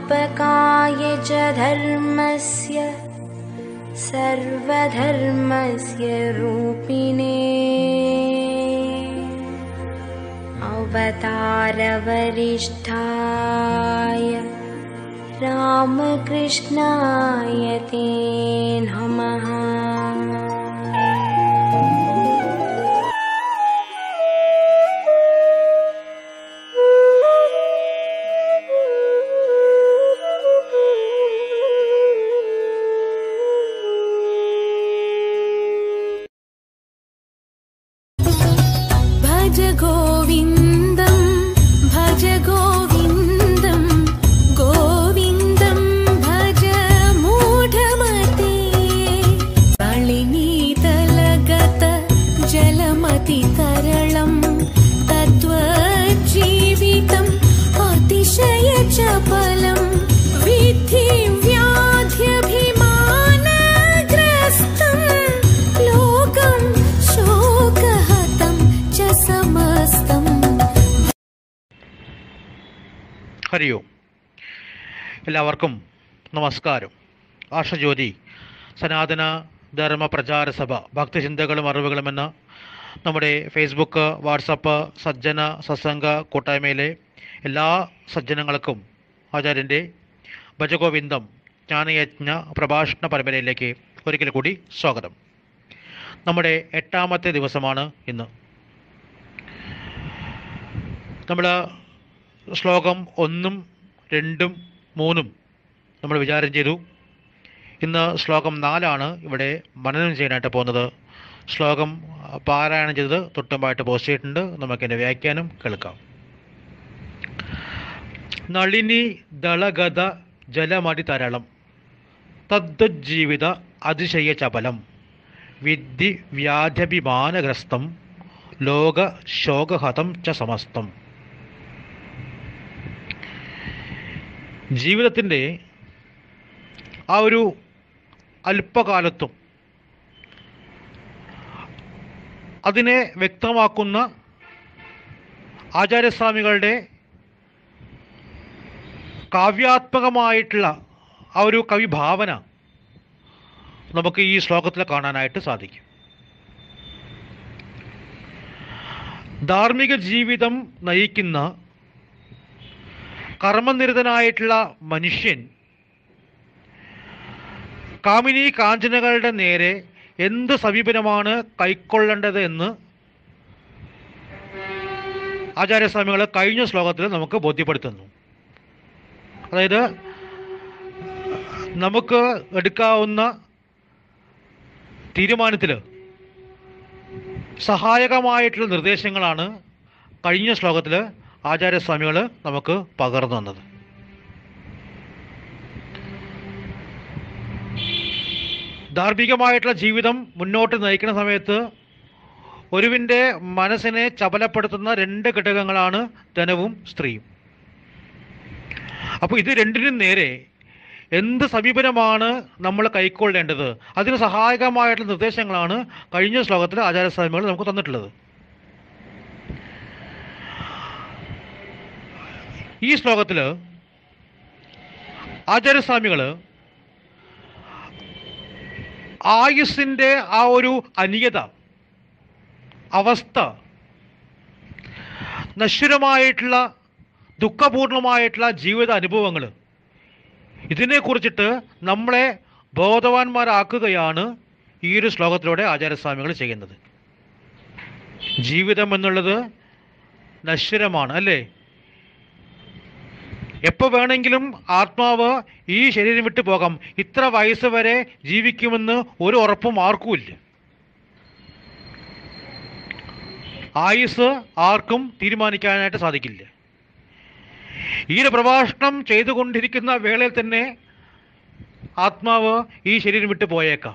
संस्थापकाय च धर्मस्य सर्वधर्मस्य रूपिणे अवतारवरिष्ठाय रामकृष्णाय ते नमः भज गोविन्दं भज गोविन्दं गोविन्दं भज मूढमते बलिनीतलगत जलमतितरलं तद्वज्जीवितम् अतिशय चपलं विद्धि व्याध्यभिमानग्रस्तं लोकं शोकहतं च समस्तम् ഹരി ഓം എല്ലാവർക്കും നമസ്കാരം ആഷജ്യോതി സനാതന ധർമ്മ പ്രചാര സഭ ഭക്തിചിന്തകളും അറിവുകളും എന്ന നമ്മുടെ ഫേസ്ബുക്ക് വാട്സപ്പ് സജ്ജന സത്സംഗ കൂട്ടായ്മയിലെ എല്ലാ സജ്ജനങ്ങൾക്കും ആചാര്യൻ്റെ ഭജഗോവിന്ദം ജ്ഞാനയജ്ഞ പ്രഭാഷണ പരമ്പരയിലേക്ക് ഒരിക്കൽ കൂടി സ്വാഗതം നമ്മുടെ എട്ടാമത്തെ ദിവസമാണ് ഇന്ന് നമ്മൾ ശ്ലോകം ഒന്നും രണ്ടും മൂന്നും നമ്മൾ വിചാരം ചെയ്തു ഇന്ന് ശ്ലോകം നാലാണ് ഇവിടെ മനനം ചെയ്യാനായിട്ട് പോകുന്നത് ശ്ലോകം പാരായണം ചെയ്തത് തൊട്ടുമ്പായിട്ട് പോസ്റ്റ് ചെയ്തിട്ടുണ്ട് നമുക്കതിൻ്റെ വ്യാഖ്യാനം കേൾക്കാം നളിനി ദളഗത ജലമടി തരളം തദ്ജീവിത അതിശയ ചപലം വിദ്ധി വ്യാധഭിമാനഗ്രസ്തം ലോക ശോകഹതം ച സമസ്തം ജീവിതത്തിൻ്റെ ആ ഒരു അല്പകാലത്തും അതിനെ വ്യക്തമാക്കുന്ന ആചാര്യസ്വാമികളുടെ കാവ്യാത്മകമായിട്ടുള്ള ആ ഒരു കവിഭാവന നമുക്ക് ഈ ശ്ലോകത്തിൽ കാണാനായിട്ട് സാധിക്കും ധാർമ്മിക ജീവിതം നയിക്കുന്ന കർമ്മനിരതനായിട്ടുള്ള മനുഷ്യൻ കാമിനി കാഞ്ചനകളുടെ നേരെ എന്ത് സമീപനമാണ് കൈക്കൊള്ളേണ്ടത് എന്ന് ആചാര്യസ്വാമികൾ കഴിഞ്ഞ ശ്ലോകത്തിൽ നമുക്ക് ബോധ്യപ്പെടുത്തുന്നു അതായത് നമുക്ക് എടുക്കാവുന്ന തീരുമാനത്തിൽ സഹായകമായിട്ടുള്ള നിർദ്ദേശങ്ങളാണ് കഴിഞ്ഞ ശ്ലോകത്തിൽ ആചാര്യസ്വാമികൾ നമുക്ക് പകർന്നു തന്നത് ധാർമ്മികമായിട്ടുള്ള ജീവിതം മുന്നോട്ട് നയിക്കുന്ന സമയത്ത് ഒരുവിൻ്റെ മനസ്സിനെ ചപലപ്പെടുത്തുന്ന രണ്ട് ഘടകങ്ങളാണ് ധനവും സ്ത്രീയും അപ്പോൾ ഇത് രണ്ടിനും നേരെ എന്ത് സമീപനമാണ് നമ്മൾ കൈക്കൊള്ളേണ്ടത് അതിന് സഹായകമായിട്ടുള്ള നിർദ്ദേശങ്ങളാണ് കഴിഞ്ഞ ശ്ലോകത്തിൽ ആചാര്യസ്വാമികൾ നമുക്ക് തന്നിട്ടുള്ളത് ഈ ശ്ലോകത്തിൽ ആചാര്യസ്വാമികൾ ആയുസ്സിൻ്റെ ആ ഒരു അനിയത അവസ്ഥ നശ്വരമായിട്ടുള്ള ദുഃഖപൂർണമായിട്ടുള്ള ജീവിത അനുഭവങ്ങൾ ഇതിനെക്കുറിച്ചിട്ട് നമ്മളെ ബോധവാന്മാരാക്കുകയാണ് ഈ ഒരു ശ്ലോകത്തിലൂടെ ആചാര്യസ്വാമികൾ ചെയ്യുന്നത് ജീവിതം എന്നുള്ളത് നശ്വരമാണ് അല്ലേ എപ്പോൾ വേണമെങ്കിലും ആത്മാവ് ഈ ശരീരം വിട്ടു പോകാം ഇത്ര വയസ്സ് വരെ ജീവിക്കുമെന്ന് ഒരു ഉറപ്പും ആർക്കുമില്ല ആയുസ് ആർക്കും തീരുമാനിക്കാനായിട്ട് സാധിക്കില്ല ഈ ഒരു പ്രഭാഷണം ചെയ്തുകൊണ്ടിരിക്കുന്ന വേളയിൽ തന്നെ ആത്മാവ് ഈ ശരീരം വിട്ടു പോയേക്കാം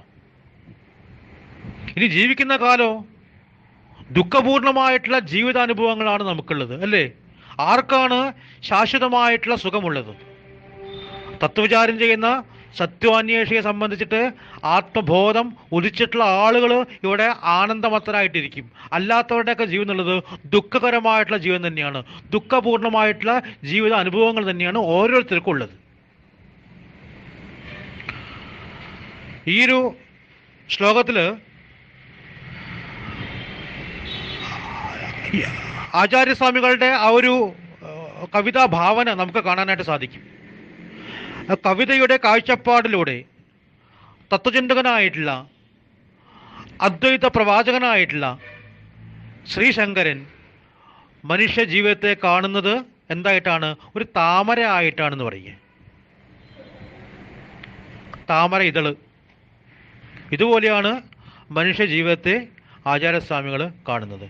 ഇനി ജീവിക്കുന്ന കാലോ ദുഃഖപൂർണമായിട്ടുള്ള ജീവിതാനുഭവങ്ങളാണ് നമുക്കുള്ളത് അല്ലേ ആർക്കാണ് ശാശ്വതമായിട്ടുള്ള സുഖമുള്ളത് തത്വവിചാരം ചെയ്യുന്ന സത്വാന്വേഷിയെ സംബന്ധിച്ചിട്ട് ആത്മബോധം ഉദിച്ചിട്ടുള്ള ആളുകൾ ഇവിടെ ആനന്ദമത്തരായിട്ടിരിക്കും അല്ലാത്തവരുടെയൊക്കെ ജീവൻ എന്നുള്ളത് ദുഃഖകരമായിട്ടുള്ള ജീവൻ തന്നെയാണ് ദുഃഖപൂർണമായിട്ടുള്ള ജീവിത അനുഭവങ്ങൾ തന്നെയാണ് ഓരോരുത്തർക്കും ഉള്ളത് ഈ ഒരു ശ്ലോകത്തിൽ ആചാര്യസ്വാമികളുടെ ആ ഒരു ഏഹ്, കവിതാ ഭാവന നമുക്ക് കാണാനായിട്ട് സാധിക്കും ആ കവിതയുടെ കാഴ്ചപ്പാടിലൂടെ തത്വചിന്തകനായിട്ടുള്ള അദ്വൈത പ്രവാചകനായിട്ടുള്ള ശ്രീശങ്കരൻ മനുഷ്യ ജീവിതത്തെ കാണുന്നത് എന്തായിട്ടാണ് ഒരു താമര ആയിട്ടാണെന്ന് പറയുക താമര ഇതള് ഇതുപോലെയാണ് മനുഷ്യ ജീവിതത്തെ ആചാര്യസ്വാമികൾ കാണുന്നത്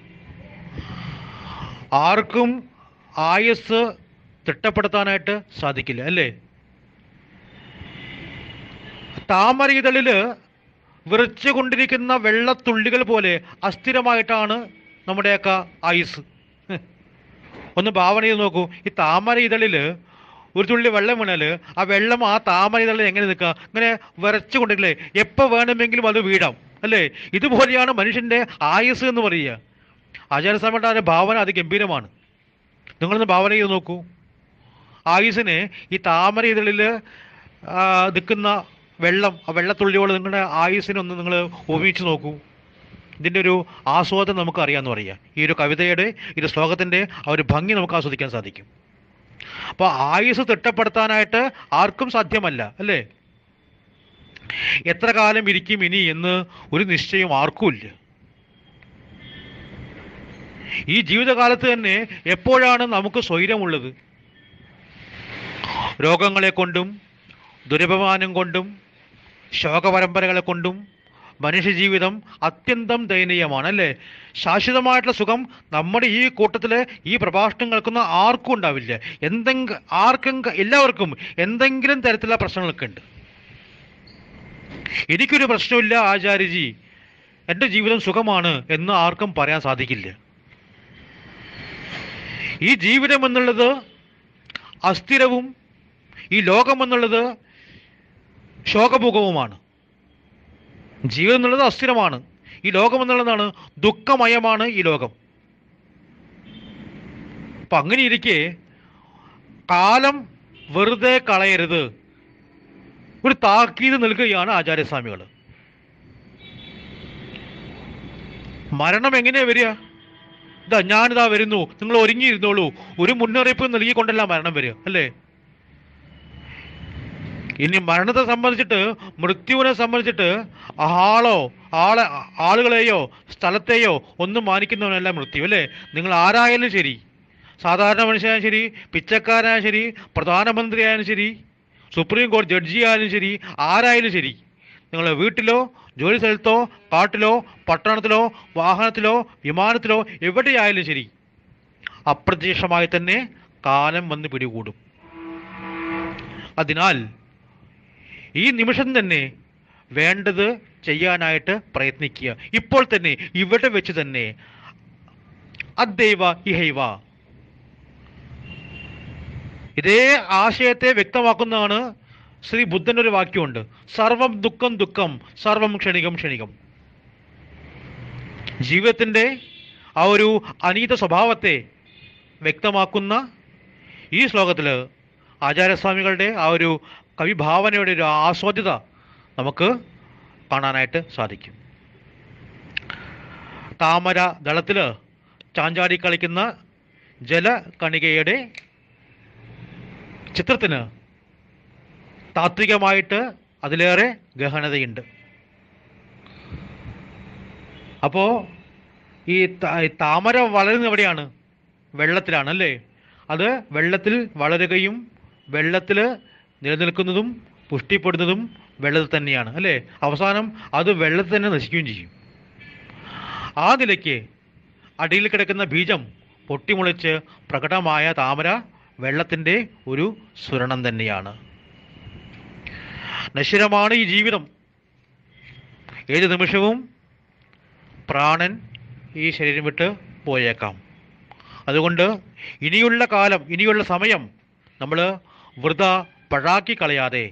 ആർക്കും ആയുസ് തിട്ടപ്പെടുത്താനായിട്ട് സാധിക്കില്ല അല്ലേ താമര ഇതളില് വിറച്ചു കൊണ്ടിരിക്കുന്ന വെള്ളത്തുള്ളികൾ പോലെ അസ്ഥിരമായിട്ടാണ് നമ്മുടെയൊക്കെ ആയുസ് ഒന്ന് ഭാവന ചെയ്ത് നോക്കൂ ഈ താമര ഇതളിൽ ഒരു തുള്ളി വെള്ളം വീണാൽ ആ വെള്ളം ആ താമര ഇതളിൽ എങ്ങനെ നിൽക്കുക ഇങ്ങനെ വിറച്ചു കൊണ്ടിരിക്കില്ലേ എപ്പോൾ വേണമെങ്കിലും അത് വീഴാം അല്ലേ ഇതുപോലെയാണ് മനുഷ്യൻ്റെ ആയുസ് എന്ന് പറയുക ആചാര്യസ്വാമിയുടെ ആ ഭാവന അതിഗംഭീരമാണ് നിങ്ങളൊന്ന് ഭാവന ചെയ്ത് നോക്കൂ ആയുസിന് ഈ താമര ഇതളിൽ നിൽക്കുന്ന വെള്ളം ആ വെള്ളത്തുള്ളിയോട് നിങ്ങളുടെ ആയുസിനൊന്ന് നിങ്ങൾ ഉപയോഗിച്ച് നോക്കൂ ഇതിൻ്റെ ഒരു ആസ്വാദനം നമുക്ക് അറിയാമെന്ന് പറയുക ഈ ഒരു കവിതയുടെ ഈ ഒരു ശ്ലോകത്തിൻ്റെ ആ ഒരു ഭംഗി നമുക്ക് ആസ്വദിക്കാൻ സാധിക്കും അപ്പോൾ ആയുസ് തിട്ടപ്പെടുത്താനായിട്ട് ആർക്കും സാധ്യമല്ല അല്ലേ എത്ര കാലം ഇരിക്കും ഇനി എന്ന് ഒരു നിശ്ചയം ആർക്കുമില്ല ഈ ജീവിതകാലത്ത് തന്നെ എപ്പോഴാണ് നമുക്ക് സ്വൈരമുള്ളത് രോഗങ്ങളെ കൊണ്ടും ദുരപമാനം കൊണ്ടും ശോകപരമ്പരകളെ കൊണ്ടും മനുഷ്യജീവിതം അത്യന്തം ദയനീയമാണ് അല്ലേ ശാശ്വതമായിട്ടുള്ള സുഖം നമ്മുടെ ഈ കൂട്ടത്തിൽ ഈ പ്രഭാഷണം കേൾക്കുന്ന ആർക്കും ഉണ്ടാവില്ല എന്തെങ്കിലും ആർക്കും എല്ലാവർക്കും എന്തെങ്കിലും തരത്തിലുള്ള പ്രശ്നങ്ങളൊക്കെ ഉണ്ട് എനിക്കൊരു പ്രശ്നമില്ല ആചാര്യജി എൻ്റെ ജീവിതം സുഖമാണ് എന്ന് ആർക്കും പറയാൻ സാധിക്കില്ല ഈ ജീവിതം എന്നുള്ളത് അസ്ഥിരവും ഈ ലോകം എന്നുള്ളത് ശോകമുഖവുമാണ് ജീവിതം എന്നുള്ളത് അസ്ഥിരമാണ് ഈ ലോകം എന്നുള്ളതാണ് ദുഃഖമയമാണ് ഈ ലോകം അപ്പം അങ്ങനെ ഇരിക്കെ കാലം വെറുതെ കളയരുത് ഒരു താക്കീത് നൽകുകയാണ് ആചാര്യസ്വാമികൾ മരണം എങ്ങനെയാ വരിക ഇതാ ഞാനിതാ വരുന്നു നിങ്ങൾ ഒരുങ്ങിയിരുന്നോളൂ ഒരു മുന്നറിയിപ്പ് നൽകിക്കൊണ്ടല്ല മരണം വരിക അല്ലേ ഇനി മരണത്തെ സംബന്ധിച്ചിട്ട് മൃത്യുവിനെ സംബന്ധിച്ചിട്ട് ആളോ ആളെ ആളുകളെയോ സ്ഥലത്തെയോ ഒന്നും മാനിക്കുന്നവനല്ല മൃത്യു അല്ലേ നിങ്ങൾ ആരായാലും ശരി സാധാരണ മനുഷ്യനായാലും ശരി പിച്ചക്കാരനായാലും ശരി പ്രധാനമന്ത്രിയായാലും ശരി സുപ്രീം കോടതി ജഡ്ജി ആയാലും ശരി ആരായാലും ശരി നിങ്ങൾ വീട്ടിലോ ജോലി സ്ഥലത്തോ കാട്ടിലോ പട്ടണത്തിലോ വാഹനത്തിലോ വിമാനത്തിലോ എവിടെയായാലും ശരി അപ്രത്യക്ഷമായി തന്നെ കാലം വന്ന് പിടികൂടും അതിനാൽ ഈ നിമിഷം തന്നെ വേണ്ടത് ചെയ്യാനായിട്ട് പ്രയത്നിക്കുക ഇപ്പോൾ തന്നെ ഇവിടെ വെച്ച് തന്നെ അദ്ദൈവ ഇഹൈവ ഇതേ ആശയത്തെ വ്യക്തമാക്കുന്നതാണ് ശ്രീ ബുദ്ധൻ്റെ ഒരു വാക്യമുണ്ട് സർവം ദുഃഖം ദുഃഖം സർവം ക്ഷണികം ക്ഷണികം ജീവിതത്തിൻ്റെ ആ ഒരു അനീത സ്വഭാവത്തെ വ്യക്തമാക്കുന്ന ഈ ശ്ലോകത്തിൽ ആചാര്യസ്വാമികളുടെ ആ ഒരു കവിഭാവനയുടെ ഒരു ആസ്വാദ്യത നമുക്ക് കാണാനായിട്ട് സാധിക്കും താമര ദളത്തിൽ ചാഞ്ചാടി കളിക്കുന്ന ജലകണികയുടെ ചിത്രത്തിന് താത്വികമായിട്ട് അതിലേറെ ഗഹനതയുണ്ട് അപ്പോൾ ഈ ത- ഈ താമര വളരുന്നത് എവിടെയാണ് വെള്ളത്തിലാണ് അല്ലേ അത് വെള്ളത്തിൽ വളരുകയും വെള്ളത്തിൽ നിലനിൽക്കുന്നതും പുഷ്ടിപ്പെടുന്നതും വെള്ളത്തിൽ തന്നെയാണ് അല്ലേ അവസാനം അത് വെള്ളത്തിൽ തന്നെ നശിക്കുകയും ചെയ്യും ആ നിലയ്ക്ക് അടിയിൽ കിടക്കുന്ന ബീജം പൊട്ടിമുളച്ച് പ്രകടമായ താമര വെള്ളത്തിൻ്റെ ഒരു സ്ഫുരണം തന്നെയാണ് നശ്വരമാണ് ഈ ജീവിതം ഏത് നിമിഷവും പ്രാണൻ ഈ ശരീരം വിട്ട് പോയേക്കാം അതുകൊണ്ട് ഇനിയുള്ള കാലം ഇനിയുള്ള സമയം നമ്മൾ വൃത പഴാക്കി കളയാതെ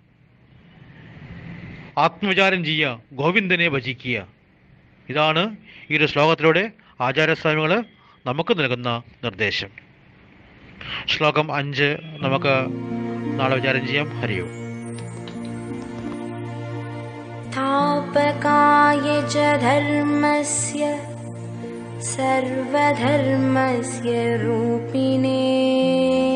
ആത്മവിചാരം ചെയ്യുക ഗോവിന്ദനെ ഭജിക്കുക ഇതാണ് ഈ ഒരു ശ്ലോകത്തിലൂടെ ആചാര്യസ്വാമികൾ നമുക്ക് നൽകുന്ന നിർദ്ദേശം ശ്ലോകം അഞ്ച് നമുക്ക് നാളെ വിചാരം ചെയ്യാം ഹരിയോ संस्थापकाय च धर्मस्य सर्वधर्मस्य रूपिणे